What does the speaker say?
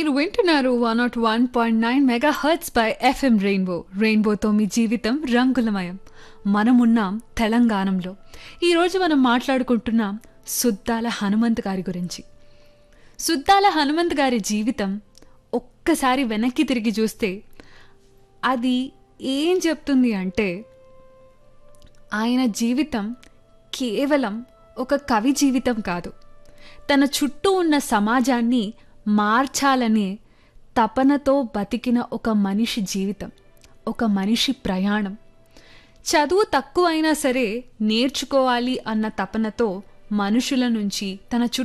మీరు వింటున్నారు one not one point nine megahertz by FM rainbow రెయిన్బోతో మీ జీవితం రంగులమయం మనమున్నాం తెలంగాణలో ఈరోజు మనం మాట్లాడుకుంటున్నాం సుద్దాల హనుమంత్ గారి గురించి సుద్దాల హనుమంత్ గారి జీవితం ఒక్కసారి వెనక్కి తిరిగి చూస్తే అది ఏం చెప్తుంది అంటే ఆయన జీవితం కేవలం ఒక కవి జీవితం కాదు తన చుట్టూ ఉన్న సమాజాన్ని మార్చాలనే తపనతో బతికిన ఒక మనిషి జీవితం ఒక మనిషి ప్రయాణం చదువు తక్కువైనా సరే నేర్చుకోవాలి అన్న తపనతో మనుషుల నుంచి తన చుట్టూ